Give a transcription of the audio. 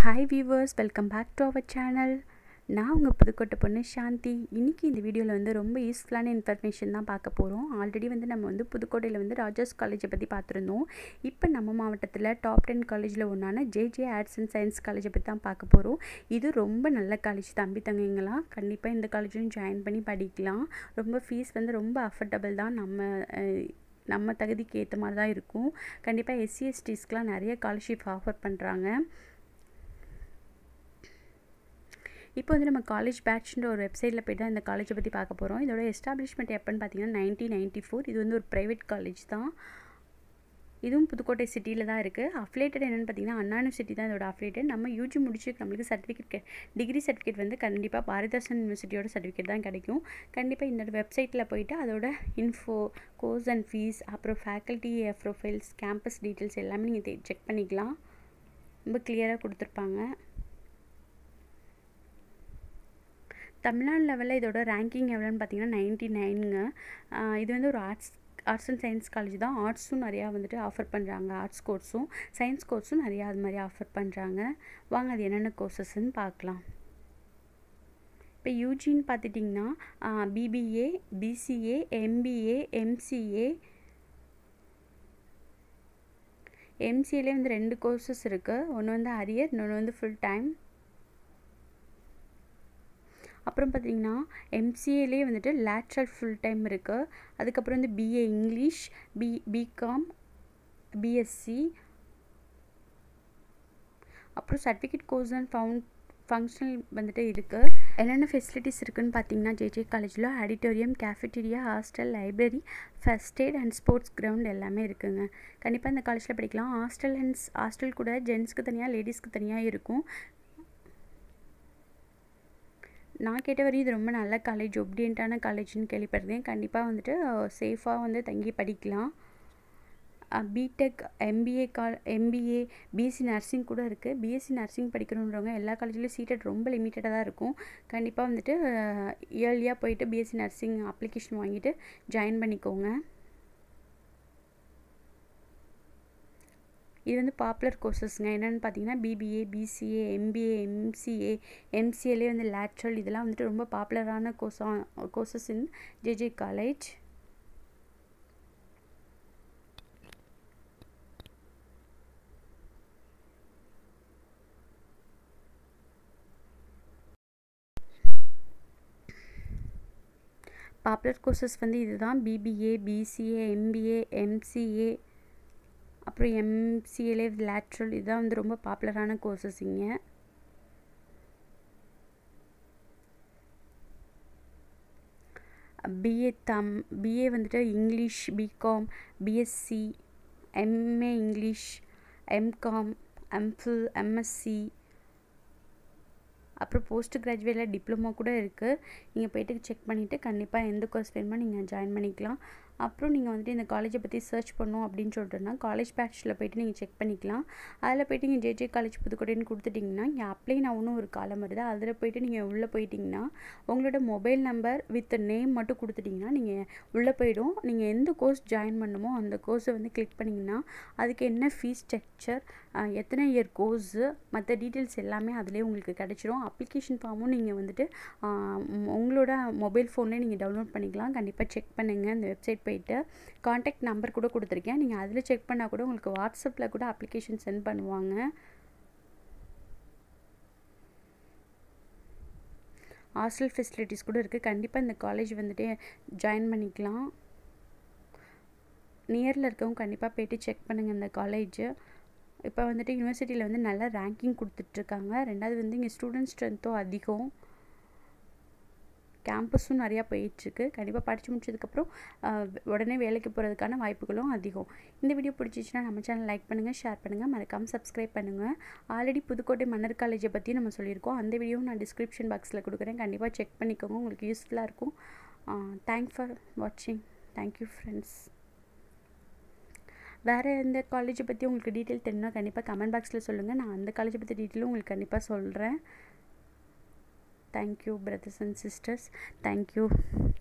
hi viewers welcome back to our channel நான் உங்கள் புதுக்கோட்டை பொண்ணு சாந்தி இன்றைக்கி இந்த வீடியோவில் வந்து ரொம்ப யூஸ்ஃபுல்லான இன்ஃபர்மேஷன் தான் பார்க்க போகிறோம் ஆல்ரெடி வந்து நம்ம வந்து புதுக்கோட்டையில் வந்து ராஜாஸ் காலேஜை பற்றி பார்த்துருந்தோம் இப்போ நம்ம மாவட்டத்தில் டாப் டென் காலேஜில் ஒன்றான ஜேஜே ஆர்ட்ஸ் அண்ட் சயின்ஸ் காலேஜை பற்றி தான் பார்க்க போகிறோம் இது ரொம்ப நல்ல காலேஜ் தம்பி தங்கைங்களாம் கண்டிப்பாக இந்த காலேஜும் ஜாயின் பண்ணி படிக்கலாம் ரொம்ப ஃபீஸ் வந்து ரொம்ப அஃபர்டபுள் தான் நம்ம அஹ், நம்ம தகுதிக்கு ஏற்ற மாதிரி தான் இருக்கும் கண்டிப்பாக எஸ்சி எஸ்டிஸ்க்கெலாம் நிறைய ஸ்காலர்ஷிப் ஆஃபர் பண்ணுறாங்க இப்போ வந்து நம்ம காலேஜ் பேட்ச்ன்ற ஒரு வெப்சைட்டில் போய்ட்டு தான் இந்த காலேஜை பற்றி பார்க்க போகிறோம் இதோட எஸ்டாப்ளிஷ்மெண்ட் எப்போன்னு பார்த்தீங்கன்னா நைன்டீன் நைன்ட்டி ஃபோர் இது வந்து ஒரு ப்ரைவேட் காலேஜ் தான் இதுவும் புதுக்கோட்டை சிட்டியில் தான் இருக்குது அஃபிலேட்டட் என்னென்னு பார்த்தீங்கன்னா அண்ணா யூனிவர்சிட்டி தான் இதோட அஃபிலேட்டட் நம்ம யூஜி முடிச்சு நம்மளுக்கு சர்டிஃபிகேட் டிகிரி சர்டிஃபிகேட் வந்து கண்டிப்பாக பாரதாசன் யூனிவர்சிட்டியோட சர்டிஃபிகேட் தான் கிடைக்கும் கண்டிப்பாக இந்த வெப்சைட்டில் போயிட்டு அதோட இன்ஃபோ கோர்ஸ் அண்ட் ஃபீஸ் அப்புறம் ஃபேக்கல்ட்டி ப்ரொஃபைல்ஸ் கேம்பஸ் டீட்டெயில்ஸ் எல்லாமே நீங்கள் செக் பண்ணிக்கலாம் ரொம்ப கிளியராக கொடுத்துருப்பாங்க தமிழ்நாடு லெவலில் இதோட ரேங்கிங் எவ்வளோன்னு பார்த்தீங்கன்னா நைன்ட்டி நைனுங்க இது வந்து ஒரு arts arts and science college தான் ஆர்ட்ஸும் நிறையா வந்துட்டு ஆஃபர் பண்ணுறாங்க ஆர்ட்ஸ் கோர்ஸும் சயின்ஸ் கோர்ஸும் நிறையா அது மாதிரி ஆஃபர் பண்ணுறாங்க வாங்க அது என்னென்ன கோர்சஸ்ன்னு பார்க்கலாம் இப்போ யூஜின்னு பார்த்துட்டிங்கன்னா பிபிஏ பிசிஏ எம்பிஏ எம்சிஏ எம்சிஏலே வந்து ரெண்டு கோர்சஸ் இருக்குது ஒன்று வந்து அரியர் இன்னொன்று வந்து ஃபுல் டைம் அப்புறம் பார்த்தீங்கன்னா எம்சிஏலே வந்துட்டு லேட்ரல் ஃபுல் டைம் இருக்குது அதுக்கப்புறம் வந்து BA English B BCom BSc அப்புறம் certificate course and found functional வந்துட்டு இருக்குது என்னென்ன ஃபெசிலிட்டிஸ் இருக்குதுன்னு பார்த்தீங்கன்னா ஜேஜே காலேஜில் auditorium cafeteria hostel library first aid and sports ground எல்லாமே இருக்குங்க கண்டிப்பாக இந்த காலேஜில் படிக்கலாம் ஹாஸ்டல் அண்ட் ஹாஸ்டல் கூட ஜென்ஸ்க்கு தனியாக லேடிஸ்க்கு தனியாக இருக்கும் நான் கேட்ட வரையும் இது ரொம்ப நல்ல காலேஜ் ஒப்டியண்ட்டான காலேஜ்னு கேள்விப்பட்டிருக்கேன் கண்டிப்பாக வந்துட்டு சேஃபாக வந்து தங்கி படிக்கலாம் பிடெக் எம்பிஏ கா எம்பிஏ பிஎஸ்சி நர்சிங் கூட இருக்குது பிஎஸ்சி நர்சிங் படிக்கணுன்றவங்க எல்லா காலேஜ்லேயும் சீட்டட் ரொம்ப லிமிட்டடாக தான் இருக்கும் கண்டிப்பாக வந்துட்டு இயர்லியாக போயிட்டு பிஎஸ்சி நர்சிங் அப்ளிகேஷன் வாங்கிட்டு ஜாயின் பண்ணிக்கோங்க இது வந்து பாப்புலர் கோர்சஸ்ங்க என்னென்னு பார்த்தீங்கன்னா பிபிஏ பிசிஏ எம்பிஏ எம்சிஏ எம்சிஏலே வந்து லேட்ரல் இதெல்லாம் வந்துட்டு ரொம்ப பாப்புலரான கோர்ஸா courses in JJ college popular courses வந்து இதுதான் பிபிஏ பிசிஏ எம்பிஏ எம்சிஏ அப்புறம் எம்சிஏலே லேட்ரல் இதுதான் வந்து ரொம்ப பாப்புலரான கோர்சஸ் இங்கே பிஏ தம் பிஏ வந்துட்டு English BCom BSc MA English MCom MPhil MSc அப்புறம் போஸ்ட் கிராஜுவேட்டில் டிப்ளமோ கூட இருக்குது நீங்கள் போய்ட்டு செக் பண்ணிவிட்டு கண்டிப்பாக எந்த கோர்ஸ் வேணுமோ நீங்கள் ஜாயின் பண்ணிக்கலாம் அப்புறம் நீங்கள் வந்துட்டு இந்த காலேஜை பற்றி சர்ச் பண்ணோம் அப்படின்னு சொல்லிட்டுனா காலேஜ் பேட்சில் போய்ட்டு நீங்கள் செக் பண்ணிக்கலாம் அதில் போய்ட்டு நீங்கள் ஜேஜே காலேஜ் புதுக்கோட்டைன்னு கொடுத்துட்டிங்கன்னா இங்கே அப்ளை நவுன்னு ஒரு காலம் வருது அதில் போய்ட்டு நீங்கள் உள்ளே போயிட்டிங்கன்னா உங்களோட மொபைல் நம்பர் வித் நேம் மட்டும் கொடுத்துட்டிங்கன்னா நீங்கள் உள்ளே போயிடும் நீங்கள் எந்த கோர்ஸ் ஜாயின் பண்ணணுமோ அந்த கோர்ஸை வந்து கிளிக் பண்ணிங்கன்னா அதுக்கு என்ன ஃபீஸ் ஸ்ட்ரக்சர் எத்தனை இயர் கோர்ஸு மற்ற டீட்டெயில்ஸ் எல்லாமே அதிலே உங்களுக்கு கிடச்சிரும் அப்ளிகேஷன் ஃபார்மும் நீங்கள் வந்துட்டு உங்களோட மொபைல் ஃபோன்லேயே நீங்கள் டவுன்லோட் பண்ணிக்கலாம் கண்டிப்பாக செக் பண்ணுங்கள் அந்த வெப்சைட் போயிட்டு காண்டாக்ட் நம்பர் கூட கொடுத்துருக்கேன் நீங்கள் அதில் செக் பண்ணால் கூட உங்களுக்கு வாட்ஸ்அப்பில் கூட அப்ளிகேஷன் சென்ட் பண்ணுவாங்க ஹாஸ்டல் ஃபெசிலிட்டிஸ் கூட இருக்குது கண்டிப்பாக இந்த காலேஜ் வந்துட்டு ஜாயின் பண்ணிக்கலாம் நியரில் இருக்கவங்க கண்டிப்பாக போய்ட்டு செக் பண்ணுங்கள் இந்த காலேஜு இப்போ வந்துட்டு யூனிவர்சிட்டியில் வந்து நல்ல ரேங்கிங் கொடுத்துட்ருக்காங்க ரெண்டாவது வந்து இங்கே ஸ்டூடெண்ட் ஸ்ட்ரென்த்தும் அதிகம் கேம்பஸும் நிறையா போயிட்டுருக்கு கண்டிப்பாக படித்து முடிச்சதுக்கப்புறம் உடனே வேலைக்கு போகிறதுக்கான வாய்ப்புகளும் அதிகம் இந்த வீடியோ பிடிச்சிச்சின்னா நம்ம சேனல் லைக் பண்ணுங்கள் ஷேர் பண்ணுங்கள் மறக்காமல் சப்ஸ்கிரைப் பண்ணுங்கள் ஆல்ரெடி புதுக்கோட்டை மன்னர் காலேஜை பற்றி நம்ம சொல்லியிருக்கோம் அந்த வீடியோவும் நான் டிஸ்கிரிப்ஷன் பாக்ஸில் கொடுக்குறேன் கண்டிப்பாக செக் பண்ணிக்கோங்க உங்களுக்கு யூஸ்ஃபுல்லாக இருக்கும் தேங்க்ஸ் ஃபார் வாட்சிங் தேங்க்யூ ஃப்ரெண்ட்ஸ் வேறு எந்த காலேஜை பற்றி உங்களுக்கு டீட்டெயில் தெரியும்னா கண்டிப்பாக கமெண்ட் பாக்ஸில் சொல்லுங்கள் நான் அந்த காலேஜை பற்றி டீட்டெயிலும் உங்களுக்கு கண்டிப்பாக சொல்கிறேன் thank you brothers and sisters thank you